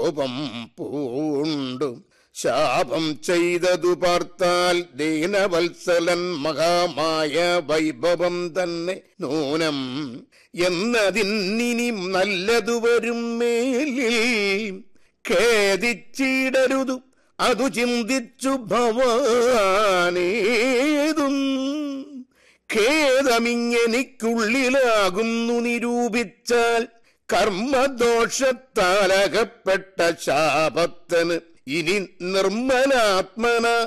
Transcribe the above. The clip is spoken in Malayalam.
കോപം പൂണ്ടു ശാപം ചെയ്തതു പാർത്താൽ ദീനവത്സലൻ മഹാമായ വൈഭവം തന്നെ നൂനം എന്നതിന്നിനി നല്ലതു വരും മേലിൽ ഖേദിച്ചിടരുതു അതു ചിന്തിച്ചു ഭവാനേതും ഖേദമിങ്ങെനിക്കുള്ളിലാകുന്നു നിരൂപിച്ചാൽ കർമ്മദോഷത്താലകപ്പെട്ട ശാപത്തിന് ഇനി നിർമ്മലാത്മന